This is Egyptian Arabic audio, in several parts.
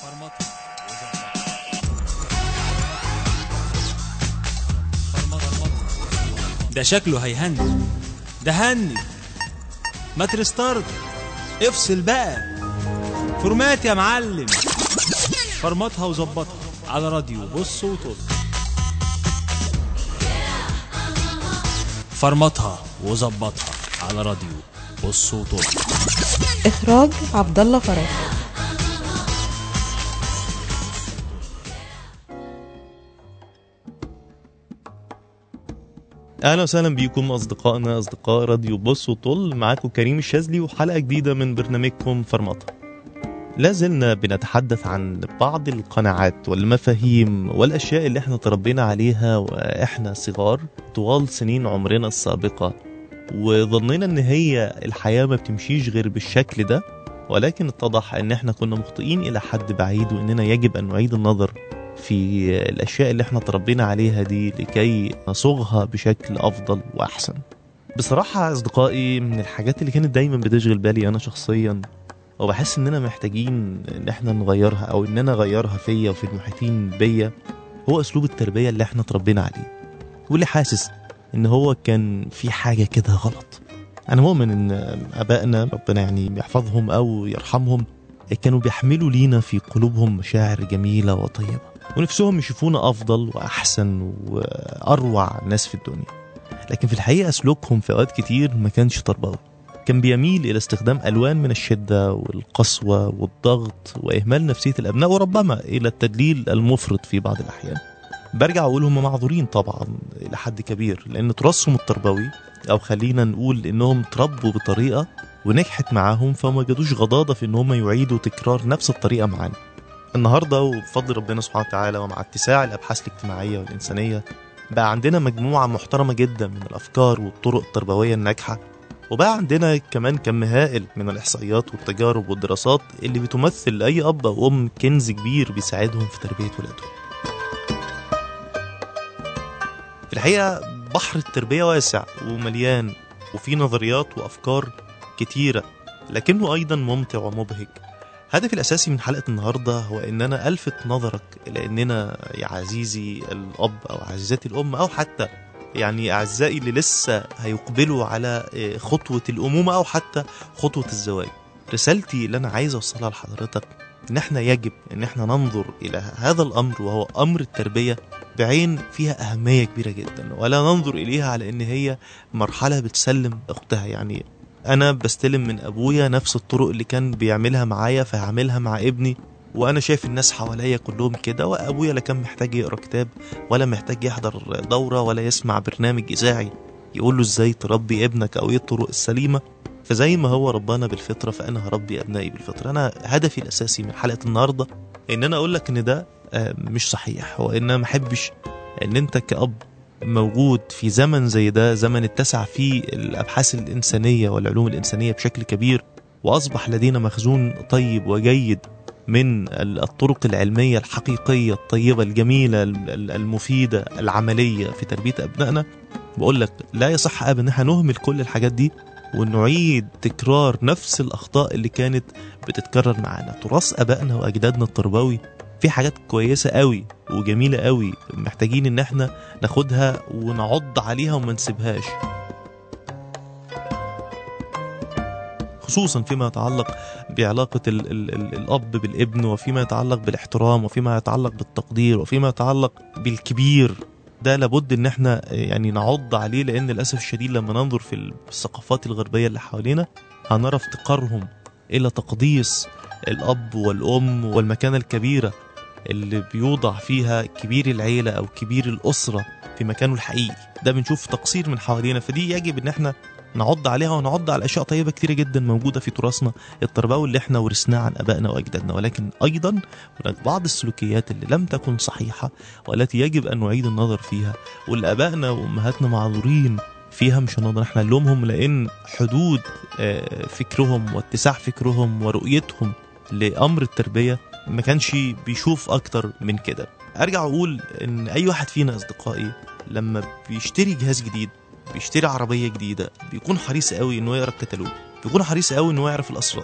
ده شكله هيهني ده هني ما ترستارت افصل بقى فورمات يا معلم فرمتها وظبطها على راديو بص وطل فرمتها وظبطها على راديو بص وطل إخراج عبد الله فرج اهلا وسهلا بيكم اصدقائنا اصدقاء راديو بص وطل معاكم كريم الشاذلي وحلقه جديده من برنامجكم فرمطه لا زلنا بنتحدث عن بعض القناعات والمفاهيم والاشياء اللي احنا تربينا عليها واحنا صغار طوال سنين عمرنا السابقه وظنينا ان هي الحياه ما بتمشيش غير بالشكل ده ولكن اتضح ان احنا كنا مخطئين الى حد بعيد واننا يجب ان نعيد النظر في الاشياء اللي احنا تربينا عليها دي لكي نصوغها بشكل افضل واحسن بصراحة أصدقائي من الحاجات اللي كانت دايما بتشغل بالي أنا شخصيا وبحس إننا محتاجين إن إحنا نغيرها أو إن أنا أغيرها فيا وفي المحيطين بيا هو أسلوب التربية اللي إحنا تربينا عليه واللي حاسس إن هو كان في حاجة كده غلط أنا مؤمن إن آبائنا ربنا يعني يحفظهم أو يرحمهم كانوا بيحملوا لينا في قلوبهم مشاعر جميلة وطيبة ونفسهم يشوفونا أفضل وأحسن وأروع ناس في الدنيا لكن في الحقيقة سلوكهم في أوقات كتير ما كانش تربوي كان بيميل إلى استخدام ألوان من الشدة والقسوة والضغط وإهمال نفسية الأبناء وربما إلى التدليل المفرط في بعض الأحيان برجع أقول هم معذورين طبعا إلى حد كبير لأن تراثهم التربوي أو خلينا نقول إنهم تربوا بطريقة ونجحت معاهم فما جدوش غضاضة في إن هم يعيدوا تكرار نفس الطريقة معانا النهارده وبفضل ربنا سبحانه وتعالى ومع اتساع الابحاث الاجتماعيه والانسانيه بقى عندنا مجموعه محترمه جدا من الافكار والطرق التربويه الناجحه وبقى عندنا كمان كم هائل من الاحصائيات والتجارب والدراسات اللي بتمثل لاي اب او ام كنز كبير بيساعدهم في تربيه ولادهم. في الحقيقه بحر التربيه واسع ومليان وفيه نظريات وافكار كتيره لكنه ايضا ممتع ومبهج هدفي الأساسي من حلقة النهاردة هو إن أنا ألفت نظرك إلى إننا يا عزيزي الأب أو عزيزتي الأم أو حتى يعني أعزائي اللي لسه هيقبلوا على خطوة الأمومة أو حتى خطوة الزواج رسالتي اللي أنا عايز أوصلها لحضرتك إن إحنا يجب إن إحنا ننظر إلى هذا الأمر وهو أمر التربية بعين فيها أهمية كبيرة جدا ولا ننظر إليها على إن هي مرحلة بتسلم أختها يعني انا بستلم من ابويا نفس الطرق اللي كان بيعملها معايا فهعملها مع ابني وانا شايف الناس حواليا كلهم كده وابويا لا كان محتاج يقرا كتاب ولا محتاج يحضر دوره ولا يسمع برنامج اذاعي يقول له ازاي تربي ابنك او ايه الطرق السليمه فزي ما هو ربنا بالفطره فانا هربي ابنائي بالفطره انا هدفي الاساسي من حلقه النهارده ان انا اقول لك ان ده مش صحيح وان انا ما احبش ان انت كاب موجود في زمن زي ده زمن اتسع فيه الابحاث الانسانيه والعلوم الانسانيه بشكل كبير واصبح لدينا مخزون طيب وجيد من الطرق العلميه الحقيقيه الطيبه الجميله المفيده العمليه في تربيه ابنائنا بقول لك لا يصح ابدا ان احنا نهمل كل الحاجات دي ونعيد تكرار نفس الاخطاء اللي كانت بتتكرر معانا تراث ابائنا واجدادنا التربوي في حاجات كويسة قوي وجميلة قوي محتاجين ان احنا ناخدها ونعض عليها وما نسيبهاش خصوصا فيما يتعلق بعلاقة ال ال ال الأب بالابن وفيما يتعلق بالاحترام وفيما يتعلق بالتقدير وفيما يتعلق بالكبير ده لابد ان احنا يعني نعض عليه لان للاسف الشديد لما ننظر في الثقافات الغربيه اللي حوالينا هنرى افتقارهم الى تقديس الاب والام والمكانه الكبيره اللي بيوضع فيها كبير العيلة أو كبير الأسرة في مكانه الحقيقي ده بنشوف تقصير من حوالينا فدي يجب إن احنا نعض عليها ونعض على أشياء طيبة كتيرة جدا موجودة في تراثنا التربوي اللي احنا ورثناه عن أبائنا وأجدادنا ولكن أيضا هناك بعض السلوكيات اللي لم تكن صحيحة والتي يجب أن نعيد النظر فيها واللي أبائنا وأمهاتنا معذورين فيها مش هنقدر احنا نلومهم لأن حدود فكرهم واتساع فكرهم ورؤيتهم لأمر التربية ما كانش بيشوف اكتر من كده ارجع اقول ان اي واحد فينا اصدقائي لما بيشتري جهاز جديد بيشتري عربيه جديده بيكون حريص قوي انه يقرا الكتالوج بيكون حريص قوي انه يعرف الاسرار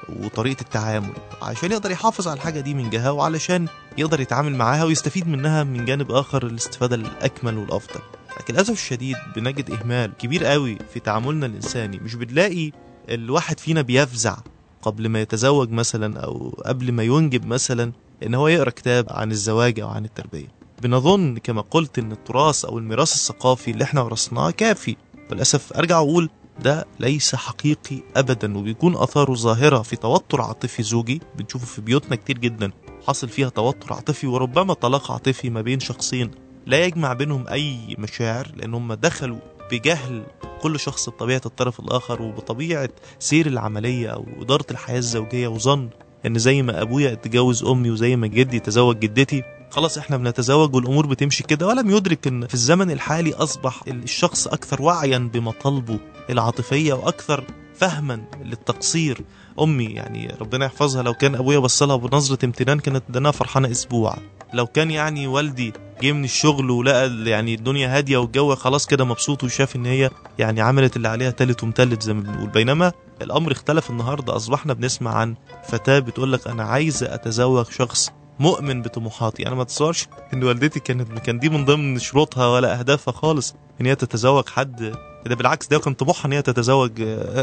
وطريقة التعامل عشان يقدر يحافظ على الحاجة دي من جهة وعلشان يقدر يتعامل معاها ويستفيد منها من جانب آخر الاستفادة الأكمل والأفضل لكن للأسف الشديد بنجد إهمال كبير قوي في تعاملنا الإنساني مش بنلاقي الواحد فينا بيفزع قبل ما يتزوج مثلا أو قبل ما ينجب مثلا إن هو يقرأ كتاب عن الزواج أو عن التربية بنظن كما قلت إن التراث أو الميراث الثقافي اللي احنا ورثناه كافي للأسف أرجع أقول ده ليس حقيقي ابدا وبيكون اثاره ظاهره في توتر عاطفي زوجي بنشوفه في بيوتنا كتير جدا حاصل فيها توتر عاطفي وربما طلاق عاطفي ما بين شخصين لا يجمع بينهم اي مشاعر لان هم دخلوا بجهل كل شخص بطبيعه الطرف الاخر وبطبيعه سير العمليه او اداره الحياه الزوجيه وظن ان زي ما ابويا اتجوز امي وزي ما جدي تزوج جدتي خلاص احنا بنتزوج والامور بتمشي كده ولم يدرك ان في الزمن الحالي اصبح الشخص اكثر وعيا بمطالبه العاطفيه واكثر فهما للتقصير امي يعني ربنا يحفظها لو كان ابويا بصلها بنظره امتنان كانت دنا فرحانه اسبوع لو كان يعني والدي جه من الشغل ولقى يعني الدنيا هاديه والجو خلاص كده مبسوط وشاف ان هي يعني عملت اللي عليها تالت ومتلت زي ما بنقول بينما الامر اختلف النهارده اصبحنا بنسمع عن فتاه بتقول لك انا عايزه اتزوج شخص مؤمن بطموحاتي انا ما اتصورش ان والدتي كانت كان دي من ضمن شروطها ولا اهدافها خالص ان هي تتزوج حد ده بالعكس ده كان طموحها ان هي تتزوج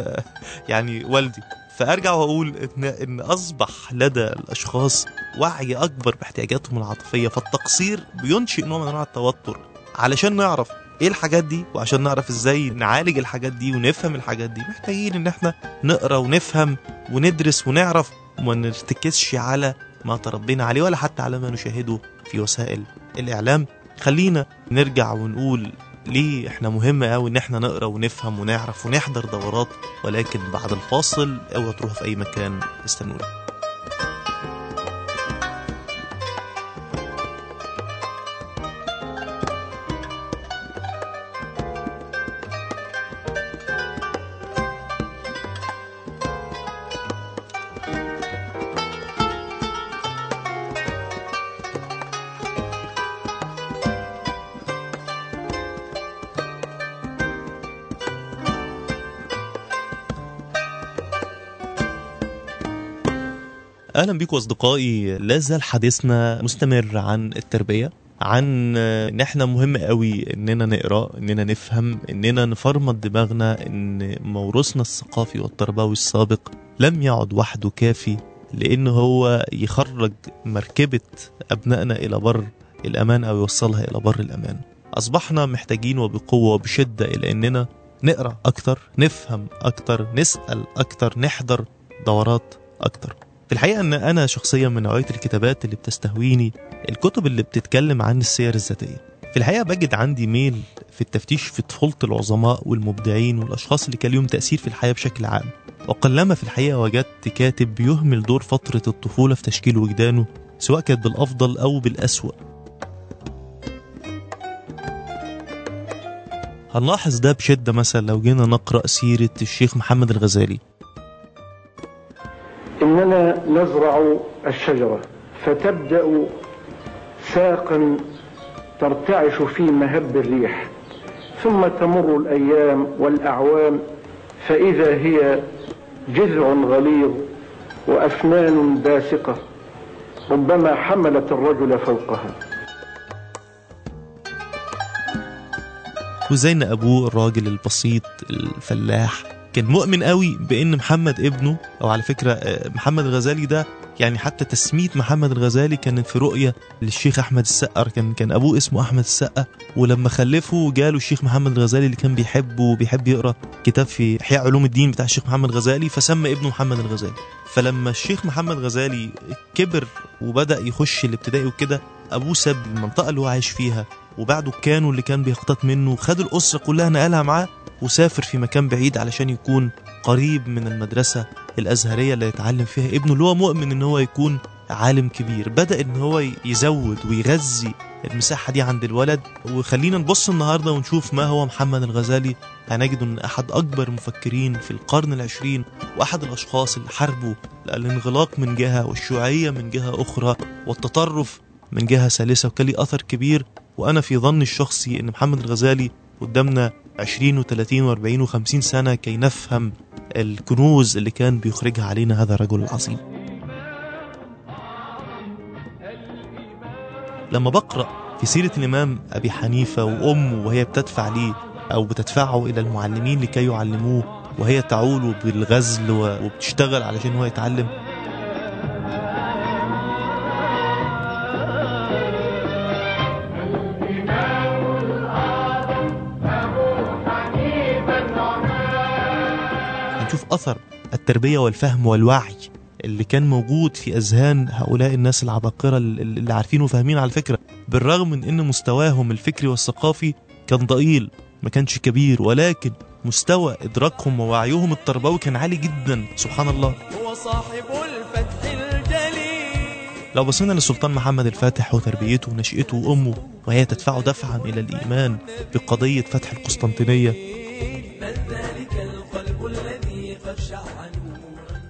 يعني والدي فارجع واقول ان ان اصبح لدى الاشخاص وعي اكبر باحتياجاتهم العاطفيه فالتقصير بينشئ نوع من انواع التوتر علشان نعرف ايه الحاجات دي وعشان نعرف ازاي نعالج الحاجات دي ونفهم الحاجات دي محتاجين ان احنا نقرا ونفهم وندرس ونعرف وما نرتكزش على ما تربينا عليه ولا حتى على ما نشاهده في وسائل الاعلام خلينا نرجع ونقول ليه احنا مهم قوي ان احنا نقرا ونفهم ونعرف ونحضر دورات ولكن بعد الفاصل اوعى تروحوا في اي مكان استنونا اهلا بيكم اصدقائي لا زال حديثنا مستمر عن التربيه عن ان احنا مهم قوي اننا نقرا اننا نفهم اننا نفرمط دماغنا ان موروثنا الثقافي والتربوي السابق لم يعد وحده كافي لان هو يخرج مركبه ابنائنا الى بر الامان او يوصلها الى بر الامان اصبحنا محتاجين وبقوه وبشده الى اننا نقرا اكتر نفهم اكتر نسال اكتر نحضر دورات اكتر في الحقيقة أن أنا شخصيا من نوعية الكتابات اللي بتستهويني الكتب اللي بتتكلم عن السير الذاتية في الحقيقة بجد عندي ميل في التفتيش في طفولة العظماء والمبدعين والأشخاص اللي كان لهم تأثير في الحياة بشكل عام وقلما في الحقيقة وجدت كاتب بيهمل دور فترة الطفولة في تشكيل وجدانه سواء كانت بالأفضل أو بالأسوأ هنلاحظ ده بشدة مثلا لو جينا نقرأ سيرة الشيخ محمد الغزالي إننا نزرع الشجرة فتبدأ ساقا ترتعش في مهب الريح ثم تمر الأيام والأعوام فإذا هي جذع غليظ وأسنان باسقة ربما حملت الرجل فوقها وزي ان ابوه الراجل البسيط الفلاح كان مؤمن قوي بان محمد ابنه او على فكره محمد الغزالي ده يعني حتى تسميه محمد الغزالي كانت في رؤيه للشيخ احمد السقا كان كان ابوه اسمه احمد السقا ولما خلفه جاله الشيخ محمد الغزالي اللي كان بيحبه وبيحب يقرا كتاب في احياء علوم الدين بتاع الشيخ محمد الغزالي فسمى ابنه محمد الغزالي فلما الشيخ محمد غزالي كبر وبدا يخش الابتدائي وكده ابوه ساب المنطقه اللي هو عايش فيها وباع دكانه اللي كان بيقتات منه خد الاسره كلها نقلها معاه وسافر في مكان بعيد علشان يكون قريب من المدرسة الأزهرية اللي يتعلم فيها ابنه اللي هو مؤمن إن هو يكون عالم كبير بدأ إن هو يزود ويغذي المساحة دي عند الولد وخلينا نبص النهاردة ونشوف ما هو محمد الغزالي هنجد أن أحد أكبر المفكرين في القرن العشرين وأحد الأشخاص اللي حاربوا الانغلاق من جهة والشيوعية من جهة أخرى والتطرف من جهة ثالثة وكان ليه أثر كبير وأنا في ظني الشخصي أن محمد الغزالي قدامنا 20 و30 و40 و50 سنة كي نفهم الكنوز اللي كان بيخرجها علينا هذا الرجل العظيم لما بقرأ في سيرة الإمام أبي حنيفة وأمه وهي بتدفع ليه أو بتدفعه إلى المعلمين لكي يعلموه وهي تعول بالغزل و- وبتشتغل علشان هو يتعلم هنشوف أثر التربية والفهم والوعي اللي كان موجود في أذهان هؤلاء الناس العباقرة اللي عارفين وفاهمين على الفكرة بالرغم من أن مستواهم الفكري والثقافي كان ضئيل ما كانش كبير ولكن مستوى إدراكهم ووعيهم التربوي كان عالي جدا سبحان الله هو صاحب الفتح الجليل لو بصينا للسلطان محمد الفاتح وتربيته ونشأته وأمه وهي تدفعه دفعا إلى الإيمان بقضية فتح القسطنطينية بل ذلك القلب الذي قد شع نورا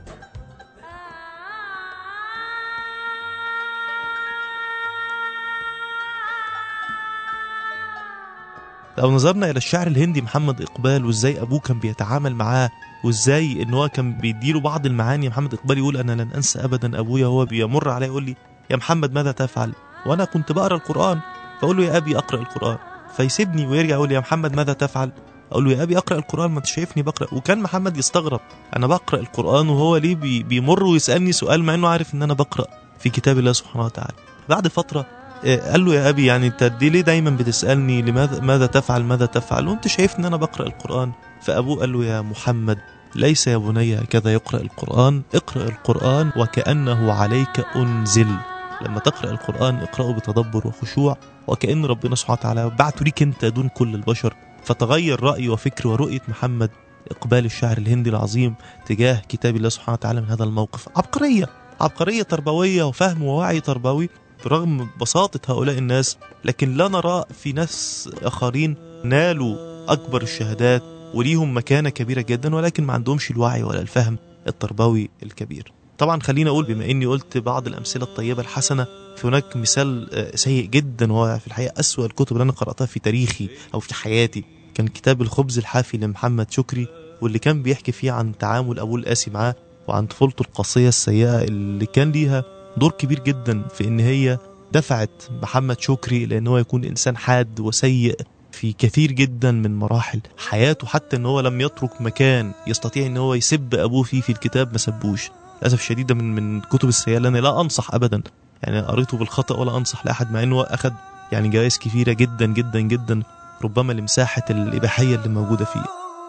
لو نظرنا الى الشاعر الهندي محمد اقبال وازاي ابوه كان بيتعامل معاه وازاي ان هو كان بيديله بعض المعاني محمد اقبال يقول انا لن انسى ابدا ابويا وهو بيمر علي يقول لي يا محمد ماذا تفعل وانا كنت بقرا القران فاقول له يا ابي اقرا القران فيسيبني ويرجع يقول لي يا محمد ماذا تفعل اقول له يا ابي اقرا القران ما انت شايفني بقرا وكان محمد يستغرب انا بقرا القران وهو ليه بي بيمر ويسالني سؤال مع انه عارف ان انا بقرا في كتاب الله سبحانه وتعالى بعد فتره آه، قال له يا ابي يعني انت دي ليه دايما بتسالني لماذا ماذا تفعل ماذا تفعل وانت شايف ان انا بقرا القران فابوه قال له يا محمد ليس يا بني هكذا يقرا القران اقرا القران وكانه عليك انزل لما تقرا القران اقراه بتدبر وخشوع وكان ربنا سبحانه وتعالى بعته ليك انت دون كل البشر فتغير راي وفكر ورؤيه محمد اقبال الشاعر الهندي العظيم تجاه كتاب الله سبحانه وتعالى من هذا الموقف عبقريه عبقريه تربويه وفهم ووعي تربوي برغم بساطة هؤلاء الناس لكن لا نرى في ناس آخرين نالوا أكبر الشهادات وليهم مكانة كبيرة جدا ولكن ما عندهمش الوعي ولا الفهم التربوي الكبير طبعا خليني أقول بما أني قلت بعض الأمثلة الطيبة الحسنة في هناك مثال آه، سيء جدا وهو في الحقيقة أسوأ الكتب اللي أنا قرأتها في تاريخي أو في حياتي كان كتاب الخبز الحافي لمحمد شكري واللي كان بيحكي فيه عن تعامل أبوه القاسي معاه وعن طفولته القاسية السيئة اللي كان ليها دور كبير جدا في ان هي دفعت محمد شكري لان هو يكون انسان حاد وسيء في كثير جدا من مراحل حياته حتى ان هو لم يترك مكان يستطيع ان هو يسب ابوه فيه في الكتاب ما سبوش للاسف الشديد ده من من كتب السيئه اللي انا لا انصح ابدا يعني قريته بالخطا ولا انصح لاحد مع انه هو اخذ يعني جوائز كثيره جدا جدا جدا ربما لمساحه الاباحيه اللي موجوده فيه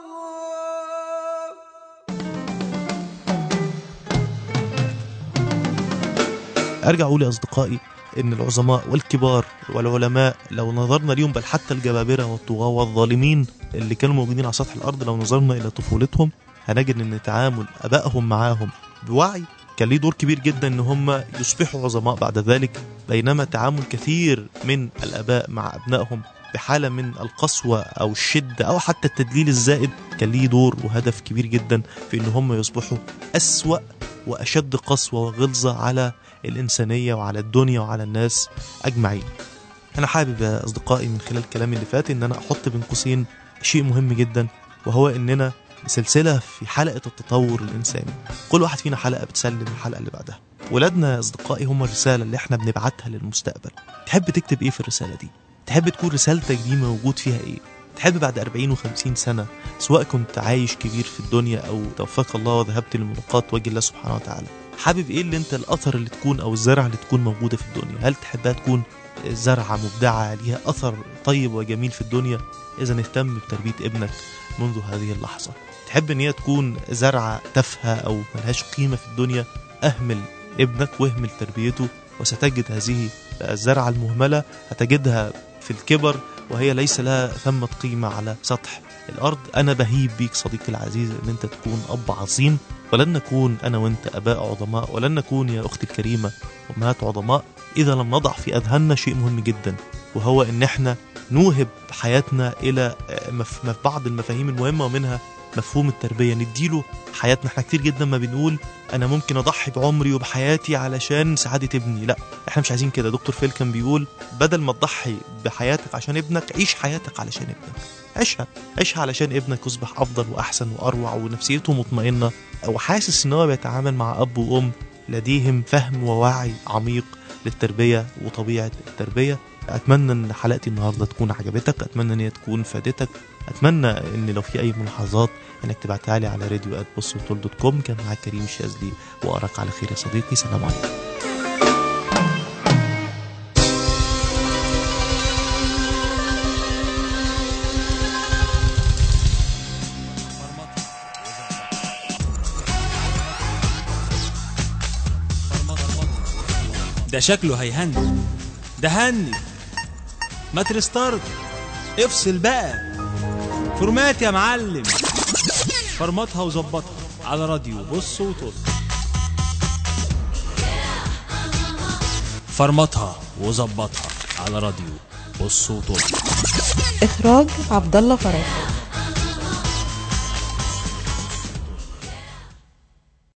ارجع اقول يا اصدقائي ان العظماء والكبار والعلماء لو نظرنا ليهم بل حتى الجبابره والطغاه والظالمين اللي كانوا موجودين على سطح الارض لو نظرنا الى طفولتهم هنجد ان تعامل ابائهم معاهم بوعي كان ليه دور كبير جدا ان هم يصبحوا عظماء بعد ذلك بينما تعامل كثير من الاباء مع ابنائهم بحاله من القسوه او الشده او حتى التدليل الزائد كان ليه دور وهدف كبير جدا في ان هم يصبحوا اسوا واشد قسوه وغلظه على الإنسانية وعلى الدنيا وعلى الناس أجمعين أنا حابب يا أصدقائي من خلال كلامي اللي فات إن أنا أحط بين قوسين شيء مهم جدا وهو إننا سلسلة في حلقة التطور الإنساني كل واحد فينا حلقة بتسلم الحلقة اللي بعدها ولادنا يا أصدقائي هم الرسالة اللي احنا بنبعتها للمستقبل تحب تكتب إيه في الرسالة دي تحب تكون رسالتك دي موجود فيها إيه تحب بعد 40 و50 سنة سواء كنت عايش كبير في الدنيا أو توفاك الله وذهبت لملاقات وجه الله سبحانه وتعالى حابب ايه اللي انت الاثر اللي تكون او الزرعه اللي تكون موجوده في الدنيا هل تحبها تكون زرعه مبدعه ليها اثر طيب وجميل في الدنيا اذا اهتم بتربيه ابنك منذ هذه اللحظه تحب ان هي تكون زرعه تافهه او ملهاش قيمه في الدنيا اهمل ابنك واهمل تربيته وستجد هذه الزرعه المهمله هتجدها في الكبر وهي ليس لها ثمه قيمه على سطح الارض انا بهيب بيك صديقي العزيز ان انت تكون اب عظيم ولن نكون انا وانت اباء عظماء ولن نكون يا اختي الكريمه امهات عظماء اذا لم نضع في اذهاننا شيء مهم جدا وهو ان احنا نوهب حياتنا الى مف- مف- بعض المفاهيم المهمه ومنها مفهوم التربيه نديله حياتنا احنا كتير جدا ما بنقول انا ممكن اضحي بعمري وبحياتي علشان سعاده ابني لا احنا مش عايزين كده دكتور فيل كان بيقول بدل ما تضحي بحياتك عشان ابنك عيش حياتك علشان ابنك عيشها عيشها علشان ابنك يصبح افضل واحسن واروع ونفسيته مطمئنه وحاسس ان هو بيتعامل مع اب وام لديهم فهم ووعي عميق للتربيه وطبيعه التربيه اتمنى ان حلقتي النهارده تكون عجبتك اتمنى ان هي تكون فادتك اتمنى ان لو في اي ملاحظات انك تبعتها لي على راديو بصوتول دوت كوم كان معاك كريم الشاذلي واراك على خير يا صديقي سلام عليكم ده شكله هيهنج ده هنج ما ترستارت افصل بقى فورمات يا معلم فرمطها وظبطها على راديو بص وطل فرمطها وظبطها على راديو بص وطل إخراج عبد الله فرج